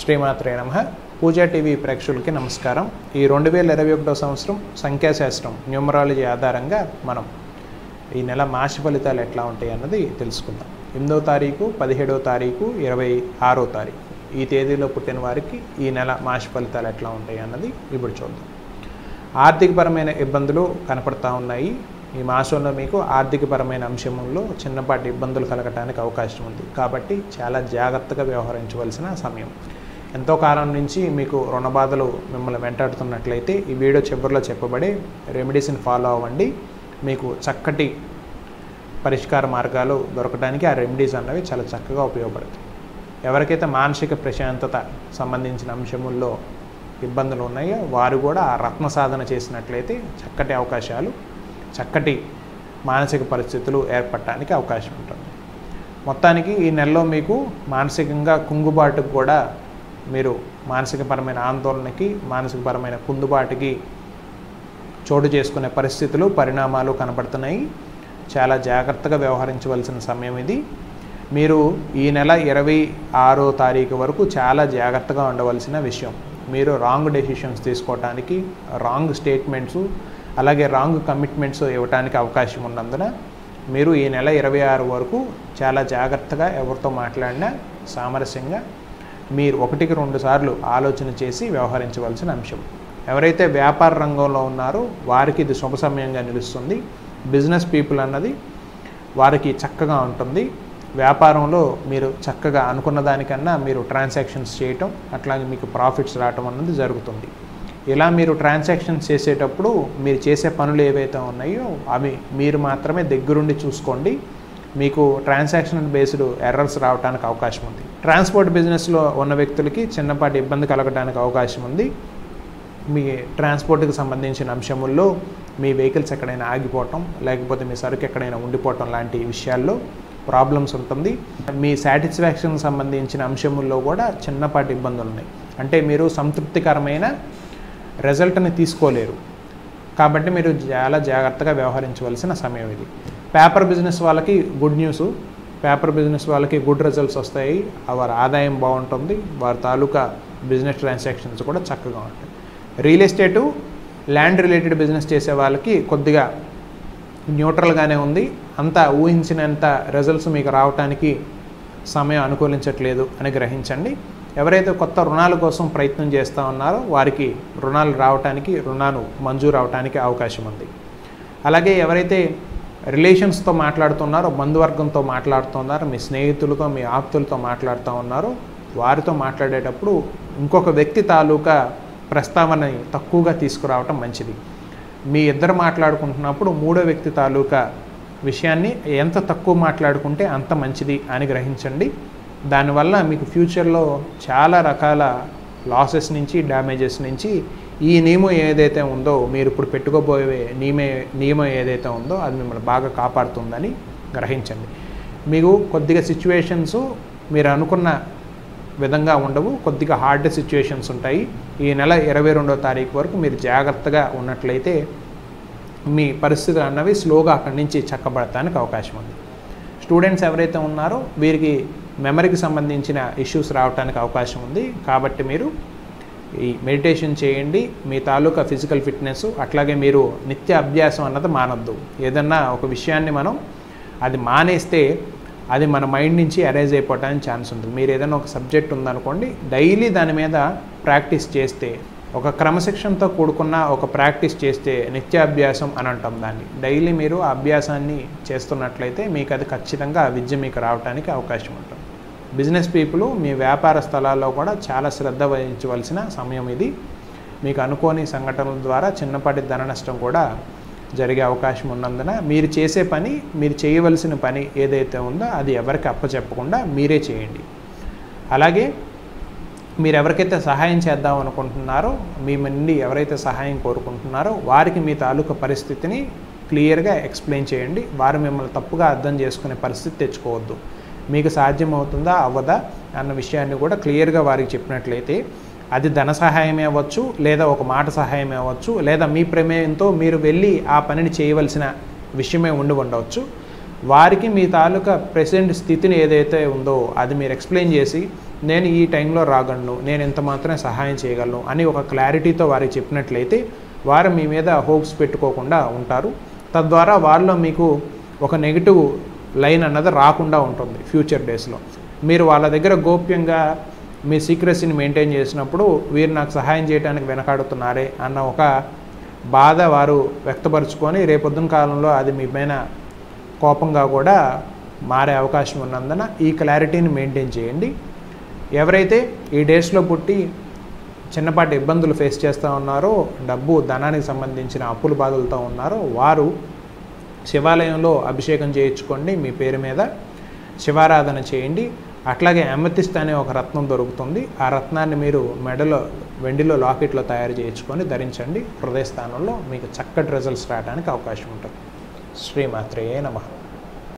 శ్రీమాత్రే నమ పూజా టీవీ ప్రేక్షకులకి నమస్కారం ఈ రెండు వేల ఇరవై ఒకటో సంవత్సరం సంఖ్యాశాస్త్రం న్యూమరాలజీ ఆధారంగా మనం ఈ నెల మాస ఫలితాలు ఎట్లా ఉంటాయి అన్నది తెలుసుకుందాం ఎనిమిదవ తారీఖు పదిహేడవ తారీఖు ఇరవై ఆరో తారీఖు ఈ తేదీలో పుట్టిన వారికి ఈ నెల మాస ఫలితాలు ఎట్లా ఉంటాయి అన్నది ఇప్పుడు చూద్దాం ఆర్థికపరమైన ఇబ్బందులు కనపడతా ఉన్నాయి ఈ మాసంలో మీకు ఆర్థికపరమైన అంశంలో చిన్నపాటి ఇబ్బందులు కలగటానికి అవకాశం ఉంది కాబట్టి చాలా జాగ్రత్తగా వ్యవహరించవలసిన సమయం ఎంతో కాలం నుంచి మీకు రుణ బాధలు మిమ్మల్ని వెంటాడుతున్నట్లయితే ఈ వీడియో చివరిలో చెప్పబడే రెమెడీస్ని ఫాలో అవ్వండి మీకు చక్కటి పరిష్కార మార్గాలు దొరకడానికి ఆ రెమెడీస్ అన్నవి చాలా చక్కగా ఉపయోగపడతాయి ఎవరికైతే మానసిక ప్రశాంతత సంబంధించిన అంశముల్లో ఇబ్బందులు ఉన్నాయో వారు కూడా ఆ రత్న సాధన చేసినట్లయితే చక్కటి అవకాశాలు చక్కటి మానసిక పరిస్థితులు ఏర్పడటానికి అవకాశం ఉంటుంది మొత్తానికి ఈ నెలలో మీకు మానసికంగా కుంగుబాటుకు కూడా మీరు మానసికపరమైన ఆందోళనకి మానసికపరమైన కుందుబాటుకి చోటు చేసుకునే పరిస్థితులు పరిణామాలు కనబడుతున్నాయి చాలా జాగ్రత్తగా వ్యవహరించవలసిన సమయం ఇది మీరు ఈ నెల ఇరవై ఆరో తారీఖు వరకు చాలా జాగ్రత్తగా ఉండవలసిన విషయం మీరు రాంగ్ డెసిషన్స్ తీసుకోవటానికి రాంగ్ స్టేట్మెంట్స్ అలాగే రాంగ్ కమిట్మెంట్స్ ఇవ్వడానికి అవకాశం ఉన్నందున మీరు ఈ నెల ఇరవై ఆరు వరకు చాలా జాగ్రత్తగా ఎవరితో మాట్లాడినా సామరస్యంగా మీరు ఒకటికి రెండు సార్లు ఆలోచన చేసి వ్యవహరించవలసిన అంశం ఎవరైతే వ్యాపార రంగంలో ఉన్నారో వారికి ఇది శుభ సమయంగా నిలుస్తుంది బిజినెస్ పీపుల్ అన్నది వారికి చక్కగా ఉంటుంది వ్యాపారంలో మీరు చక్కగా అనుకున్న దానికన్నా మీరు ట్రాన్సాక్షన్స్ చేయటం అట్లాగే మీకు ప్రాఫిట్స్ రావటం అన్నది జరుగుతుంది ఇలా మీరు ట్రాన్సాక్షన్స్ చేసేటప్పుడు మీరు చేసే పనులు ఏవైతే ఉన్నాయో అవి మీరు మాత్రమే దగ్గరుండి చూసుకోండి మీకు ట్రాన్సాక్షన్ బేస్డ్ ఎర్రర్స్ రావడానికి అవకాశం ఉంది ట్రాన్స్పోర్ట్ బిజినెస్లో ఉన్న వ్యక్తులకి చిన్నపాటి ఇబ్బంది కలగడానికి అవకాశం ఉంది మీ ట్రాన్స్పోర్ట్కి సంబంధించిన అంశముల్లో మీ వెహికల్స్ ఎక్కడైనా ఆగిపోవటం లేకపోతే మీ సరుకు ఎక్కడైనా ఉండిపోవటం లాంటి విషయాల్లో ప్రాబ్లమ్స్ ఉంటుంది మీ సాటిస్ఫాక్షన్ సంబంధించిన అంశముల్లో కూడా చిన్నపాటి ఇబ్బందులు ఉన్నాయి అంటే మీరు సంతృప్తికరమైన రిజల్ట్ని తీసుకోలేరు కాబట్టి మీరు చాలా జాగ్రత్తగా వ్యవహరించవలసిన సమయం ఇది పేపర్ బిజినెస్ వాళ్ళకి గుడ్ న్యూస్ పేపర్ బిజినెస్ వాళ్ళకి గుడ్ రిజల్ట్స్ వస్తాయి వారి ఆదాయం బాగుంటుంది వారి తాలూకా బిజినెస్ ట్రాన్సాక్షన్స్ కూడా చక్కగా ఉంటాయి real estate land related business చేసే వాళ్ళకి కొద్దిగా న్యూట్రల్గానే ఉంది అంత ఊహించినంత రిజల్ట్స్ మీకు రావటానికి సమయం అనుకూలించట్లేదు అని గ్రహించండి ఎవరైతే కొత్త రుణాల కోసం ప్రయత్నం చేస్తూ ఉన్నారో వారికి రుణాలు రావటానికి రుణాలు మంజూరు అవటానికి అవకాశం ఉంది అలాగే ఎవరైతే రిలేషన్స్తో మాట్లాడుతున్నారో బంధువర్గంతో మాట్లాడుతున్నారో మీ స్నేహితులతో మీ ఆప్తులతో మాట్లాడుతూ ఉన్నారో వారితో మాట్లాడేటప్పుడు ఇంకొక వ్యక్తి తాలూకా ప్రస్తావనని తక్కువగా తీసుకురావటం మంచిది మీ ఇద్దరు మాట్లాడుకుంటున్నప్పుడు మూడో వ్యక్తి తాలూకా విషయాన్ని ఎంత తక్కువ మాట్లాడుకుంటే అంత మంచిది అని గ్రహించండి దానివల్ల మీకు ఫ్యూచర్లో చాలా రకాల లాసెస్ నుంచి డ్యామేజెస్ నుంచి ఈ నియమం ఏదైతే ఉందో మీరు ఇప్పుడు పెట్టుకోబోయే నియమే నియమం ఏదైతే ఉందో అది మిమ్మల్ని బాగా కాపాడుతుందని గ్రహించండి మీకు కొద్దిగా సిచ్యువేషన్స్ మీరు అనుకున్న విధంగా ఉండవు కొద్దిగా హార్డ్ సిచ్యువేషన్స్ ఉంటాయి ఈ నెల ఇరవై రెండో తారీఖు వరకు మీరు జాగ్రత్తగా ఉన్నట్లయితే మీ పరిస్థితులు అన్నవి స్లోగా అక్కడి నుంచి చక్కబడటానికి అవకాశం ఉంది స్టూడెంట్స్ ఎవరైతే ఉన్నారో వీరికి మెమరీకి సంబంధించిన ఇష్యూస్ రావడానికి అవకాశం ఉంది కాబట్టి మీరు ఈ మెడిటేషన్ చేయండి మీ తాలూకా ఫిజికల్ ఫిట్నెస్ అట్లాగే మీరు నిత్య అభ్యాసం అన్నది మానొద్దు ఏదన్నా ఒక విషయాన్ని మనం అది మానేస్తే అది మన మైండ్ నుంచి అరైజ్ అయిపోవడానికి ఛాన్స్ ఉంటుంది మీరు ఏదైనా ఒక సబ్జెక్ట్ ఉందనుకోండి డైలీ దాని మీద ప్రాక్టీస్ చేస్తే ఒక క్రమశిక్షణతో కూడుకున్న ఒక ప్రాక్టీస్ చేస్తే నిత్యాభ్యాసం అని అంటాం దాన్ని డైలీ మీరు ఆ అభ్యాసాన్ని చేస్తున్నట్లయితే మీకు అది ఖచ్చితంగా ఆ విద్య మీకు రావడానికి అవకాశం ఉంటుంది బిజినెస్ పీపుల్ మీ వ్యాపార స్థలాల్లో కూడా చాలా శ్రద్ధ వహించవలసిన సమయం ఇది మీకు అనుకోని సంఘటనల ద్వారా చిన్నపాటి ధన నష్టం కూడా జరిగే అవకాశం ఉన్నందున మీరు చేసే పని మీరు చేయవలసిన పని ఏదైతే ఉందో అది ఎవరికి అప్పచెప్పకుండా మీరే చేయండి అలాగే మీరు ఎవరికైతే సహాయం చేద్దాం అనుకుంటున్నారో మీ నుండి ఎవరైతే సహాయం కోరుకుంటున్నారో వారికి మీ తాలూకా పరిస్థితిని క్లియర్గా ఎక్స్ప్లెయిన్ చేయండి వారు మిమ్మల్ని తప్పుగా అర్థం చేసుకునే పరిస్థితి తెచ్చుకోవద్దు మీకు సాధ్యమవుతుందా అవ్వదా అన్న విషయాన్ని కూడా క్లియర్గా వారికి చెప్పినట్లయితే అది ధన సహాయమే అవ్వచ్చు లేదా ఒక మాట సహాయమే అవ్వచ్చు లేదా మీ ప్రమేయంతో మీరు వెళ్ళి ఆ పనిని చేయవలసిన విషయమే ఉండి ఉండవచ్చు వారికి మీ తాలూకా ప్రెసెంట్ స్థితిని ఏదైతే ఉందో అది మీరు ఎక్స్ప్లెయిన్ చేసి నేను ఈ టైంలో రాగలను నేను ఇంత మాత్రమే సహాయం చేయగలను అని ఒక క్లారిటీతో వారికి చెప్పినట్లయితే వారు మీ మీద హోప్స్ పెట్టుకోకుండా ఉంటారు తద్వారా వాళ్ళలో మీకు ఒక నెగిటివ్ లైన్ అన్నది రాకుండా ఉంటుంది ఫ్యూచర్ డేస్లో మీరు వాళ్ళ దగ్గర గోప్యంగా మీ సీక్రెసీని మెయింటైన్ చేసినప్పుడు వీరు నాకు సహాయం చేయడానికి వెనకాడుతున్నారే అన్న ఒక బాధ వారు వ్యక్తపరుచుకొని రేపొద్దున కాలంలో అది మీ పైన కోపంగా కూడా మారే అవకాశం ఉన్నందున ఈ క్లారిటీని మెయింటైన్ చేయండి ఎవరైతే ఈ డేస్లో పుట్టి చిన్నపాటి ఇబ్బందులు ఫేస్ చేస్తూ ఉన్నారో డబ్బు ధనానికి సంబంధించిన అప్పుల బాధలతో ఉన్నారో వారు శివాలయంలో అభిషేకం చేయించుకోండి మీ పేరు మీద శివారాధన చేయండి అట్లాగే అమతిస్ట్ అనే ఒక రత్నం దొరుకుతుంది ఆ రత్నాన్ని మీరు మెడలో వెండిలో లాకెట్లో తయారు చేయించుకొని ధరించండి హృదయ స్థానంలో మీకు చక్కటి రిజల్ట్స్ రావడానికి అవకాశం ఉంటుంది శ్రీమాత్రేయే నమః